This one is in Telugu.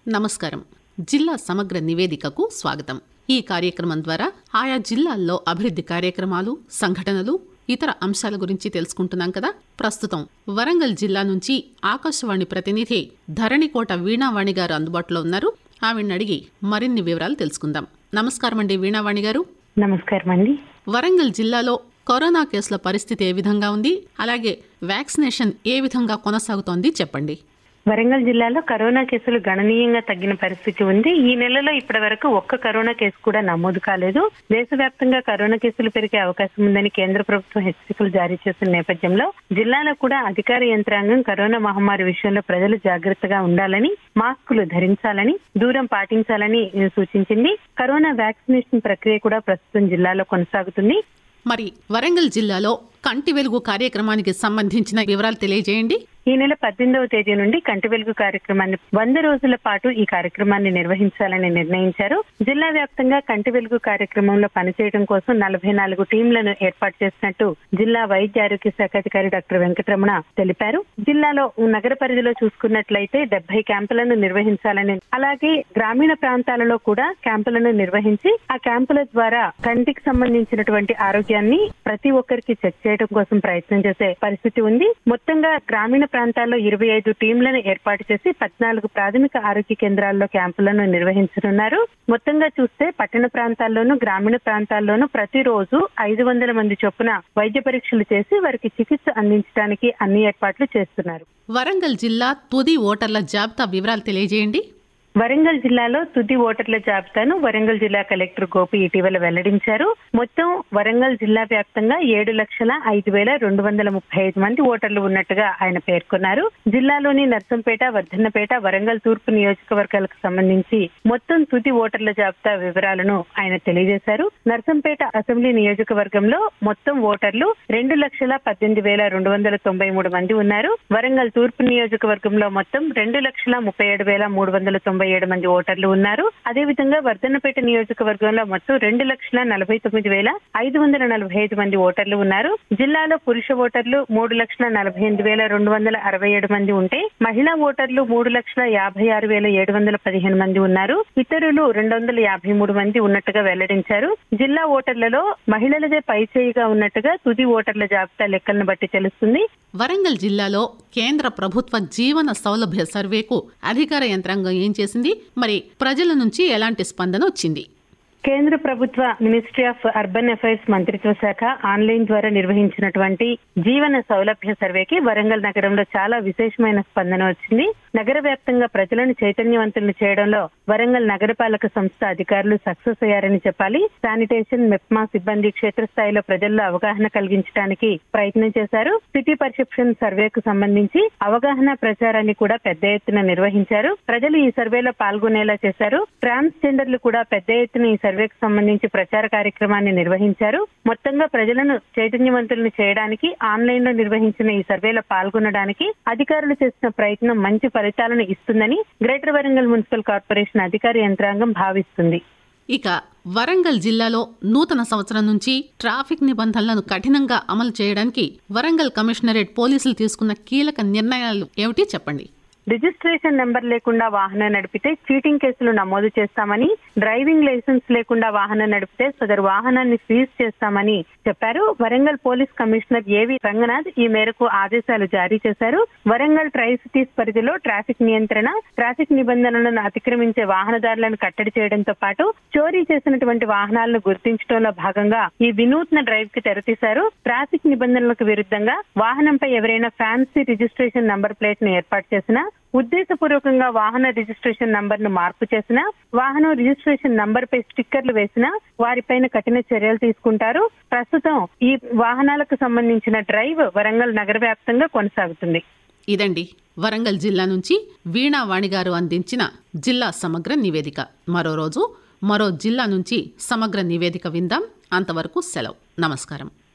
నమస్కారం జిల్లా సమగ్ర నివేదికకు స్వాగతం ఈ కార్యక్రమం ద్వారా ఆయా జిల్లాల్లో అభివృద్ధి కార్యక్రమాలు సంఘటనలు ఇతర అంశాల గురించి తెలుసుకుంటున్నాం కదా ప్రస్తుతం వరంగల్ జిల్లా నుంచి ఆకాశవాణి ప్రతినిధి ధరణికోట వీణావాణి గారు అందుబాటులో ఉన్నారు ఆవిడని అడిగి మరిన్ని వివరాలు తెలుసుకుందాం నమస్కారం అండి వీణావాణి గారు నమస్కారం అండి వరంగల్ జిల్లాలో కరోనా కేసుల పరిస్థితి ఏ విధంగా ఉంది అలాగే వ్యాక్సినేషన్ ఏ విధంగా కొనసాగుతోంది చెప్పండి వరంగల్ జిల్లాలో కరోనా కేసులు గణనీయంగా తగ్గిన పరిస్థితి ఉంది ఈ నెలలో ఇప్పటి వరకు ఒక్క కరోనా కేసు కూడా నమోదు కాలేదు దేశవ్యాప్తంగా కరోనా కేసులు పెరిగే అవకాశం ఉందని కేంద్ర ప్రభుత్వం హెచ్చరికలు జారీ చేసిన నేపథ్యంలో జిల్లాలో కూడా అధికార యంత్రాంగం కరోనా మహమ్మారి విషయంలో ప్రజలు జాగ్రత్తగా ఉండాలని మాస్కులు ధరించాలని దూరం పాటించాలని సూచించింది కరోనా వ్యాక్సినేషన్ ప్రక్రియ కూడా ప్రస్తుతం జిల్లాలో కొనసాగుతుంది మరి వరంగల్ జిల్లాలో కంటి వెలుగు కార్యక్రమానికి సంబంధించిన వివరాలు తెలియజేయండి ఈ నెల పద్దెనిమిదవ తేదీ నుండి కంటి వెలుగు కార్యక్రమాన్ని వంద రోజుల పాటు ఈ కార్యక్రమాన్ని నిర్వహించాలని నిర్ణయించారు జిల్లా వ్యాప్తంగా కంటి వెలుగు కార్యక్రమంలో పనిచేయడం కోసం నలభై నాలుగు టీంలను ఏర్పాటు చేసినట్టు జిల్లా వైద్య ఆరోగ్య శాఖ అధికారి డాక్టర్ వెంకటరమణ తెలిపారు జిల్లాలో నగర పరిధిలో చూసుకున్నట్లయితే డెబ్బై క్యాంపులను నిర్వహించాలని అలాగే గ్రామీణ ప్రాంతాలలో కూడా క్యాంపులను నిర్వహించి ఆ క్యాంపుల ద్వారా కంటికి సంబంధించినటువంటి ఆరోగ్యాన్ని ప్రతి ఒక్కరికి చెక్ చేయడం కోసం ప్రయత్నం చేసే పరిస్థితి ఉంది మొత్తంగా గ్రామీణ ప్రాంతాల్లో ఇరవై ఐదు టీంలను ఏర్పాటు చేసి పద్నాలుగు ప్రాథమిక ఆరోగ్య కేంద్రాల్లో క్యాంపులను నిర్వహించనున్నారు మొత్తంగా చూస్తే పట్టణ ప్రాంతాల్లోనూ గ్రామీణ ప్రాంతాల్లోనూ ప్రతిరోజు ఐదు వందల మంది చొప్పున వైద్య పరీక్షలు చేసి వారికి చికిత్స అందించడానికి అన్ని ఏర్పాట్లు చేస్తున్నారు వరంగల్ జిల్లా తుది ఓటర్ల జాబితా వివరాలు తెలియజేయండి వరంగల్ జిల్లాలో తుది ఓటర్ల జాబితాను వరంగల్ జిల్లా కలెక్టర్ గోపి ఇటీవల వెల్లడించారు మొత్తం వరంగల్ జిల్లా వ్యాప్తంగా ఏడు లక్షల ఐదు వేల రెండు వందల ముప్పై ఐదు మంది ఓటర్లు ఉన్నట్టుగా ఆయన పేర్కొన్నారు జిల్లాలోని నర్సంపేట వర్ధన్నపేట వరంగల్ తూర్పు నియోజకవర్గాలకు సంబంధించి మొత్తం తుది ఓటర్ల జాబితా వివరాలను ఆయన తెలియజేశారు నర్సంపేట అసెంబ్లీ నియోజకవర్గంలో మొత్తం ఓటర్లు రెండు లక్షల పద్దెనిమిది వేల రెండు వందల తొంభై మూడు మంది ఉన్నారు వరంగల్ తూర్పు నియోజకవర్గంలో మొత్తం రెండు లక్షల ముప్పై ఏడు వేల మూడు వందల తొంభై ఏడు మంది ఓటర్లు ఉన్నారు అదేవిధంగా వర్ధన్నపేట నియోజకవర్గంలో మొత్తం రెండు లక్షల నలభై తొమ్మిది వేల ఐదు వందల నలభై ఐదు మంది ఓటర్లు ఉన్నారు జిల్లాలో పురుష ఓటర్లు మూడు లక్షల నలభై ఎనిమిది వేల రెండు వందల అరవై ఏడు మంది ఉంటే మహిళా ఓటర్లు మూడు లక్షల యాభై ఆరు వేల ఏడు వందల పదిహేను మంది ఉన్నారు ఇతరులు రెండు వందల యాభై మూడు మంది ఉన్నట్టుగా వెల్లడించారు జిల్లా ఓటర్లలో మహిళలదే పైచేయిగా ఉన్నట్టుగా తుది ఓటర్ల జాబితా లెక్కలను బట్టి తెలుస్తుంది వరంగల్ జిల్లాలో కేంద్ర ప్రభుత్వ జీవన సౌలభ్య సర్వేకు అధికార యంత్రాంగం ఏం చేసింది మరి ప్రజల నుంచి ఎలాంటి స్పందన వచ్చింది కేంద్ర ప్రభుత్వ మినిస్ట్రీ ఆఫ్ అర్బన్ అఫైర్స్ మంత్రిత్వ శాఖ ఆన్లైన్ ద్వారా నిర్వహించినటువంటి జీవన సౌలభ్య సర్వేకి వరంగల్ నగరంలో చాలా విశేషమైన స్పందన వచ్చింది నగర వ్యాప్తంగా ప్రజలను చైతన్యవంతులను చేయడంలో వరంగల్ నగరపాలక సంస్థ అధికారులు సక్సెస్ అయ్యారని చెప్పాలి శానిటేషన్ మెప్మా సిబ్బంది క్షేత్రస్థాయిలో ప్రజల్లో అవగాహన కలిగించడానికి ప్రయత్నం చేశారు సిటీ పర్సెప్షన్ సర్వేకు సంబంధించి అవగాహన ప్రచారాన్ని కూడా పెద్ద ఎత్తున నిర్వహించారు ప్రజలు ఈ సర్వేలో పాల్గొనేలా చేశారు ట్రాన్స్జెండర్లు కూడా పెద్ద ఎత్తున ఈ సర్వేకు సంబంధించి ప్రచార కార్యక్రమాన్ని నిర్వహించారు మొత్తంగా ప్రజలను చైతన్యవంతులను చేయడానికి ఆన్లైన్ లో నిర్వహించిన ఈ సర్వేలో పాల్గొనడానికి అధికారులు చేసిన ప్రయత్నం మంచి ఫలితాలను ఇస్తుందని గ్రేటర్ వరంగల్ మున్సిపల్ కార్పొరేషన్ అధికార యంత్రాంగం భావిస్తుంది ఇక వరంగల్ జిల్లాలో నూతన సంవత్సరం నుంచి ట్రాఫిక్ నిబంధనలను కఠినంగా అమలు చేయడానికి వరంగల్ కమిషనరేట్ పోలీసులు తీసుకున్న కీలక నిర్ణయాలు ఏమిటి చెప్పండి రిజిస్ట్రేషన్ నెంబర్ లేకుండా వాహనం నడిపితే చీటింగ్ కేసులు నమోదు చేస్తామని డ్రైవింగ్ లైసెన్స్ లేకుండా వాహనం నడిపితే సదరు వాహనాన్ని సీజ్ చేస్తామని చెప్పారు వరంగల్ పోలీస్ కమిషనర్ ఏవి రంగనాథ్ ఈ మేరకు ఆదేశాలు జారీ చేశారు వరంగల్ ట్రై సిటీస్ పరిధిలో ట్రాఫిక్ నియంత్రణ ట్రాఫిక్ నిబంధనలను అతిక్రమించే వాహనదారులను కట్టడి చేయడంతో పాటు చోరీ చేసినటువంటి వాహనాలను గుర్తించడంలో భాగంగా ఈ వినూత్న డ్రైవ్ కి తెరతీశారు ట్రాఫిక్ నిబంధనలకు విరుద్ధంగా వాహనంపై ఎవరైనా ఫ్యాన్సీ రిజిస్ట్రేషన్ నంబర్ ప్లేట్ ను ఏర్పాటు చేసినా ఉద్దేశపూర్వకంగా వాహన రిజిస్ట్రేషన్ నంబర్ ను మార్పు చేసిన వాహనం రిజిస్ట్రేషన్ నంబర్ పై స్టిక్కర్లు వేసిన వారిపైన కఠిన చర్యలు తీసుకుంటారు ప్రస్తుతం ఈ వాహనాలకు సంబంధించిన డ్రైవ్ వరంగల్ నగర వ్యాప్తంగా కొనసాగుతుంది ఇదండి వరంగల్ జిల్లా నుంచి వీణావాణి గారు అందించిన జిల్లా సమగ్ర నివేదిక మరో రోజు మరో జిల్లా నుంచి సమగ్ర నివేదిక విందాం అంతవరకు సెలవు నమస్కారం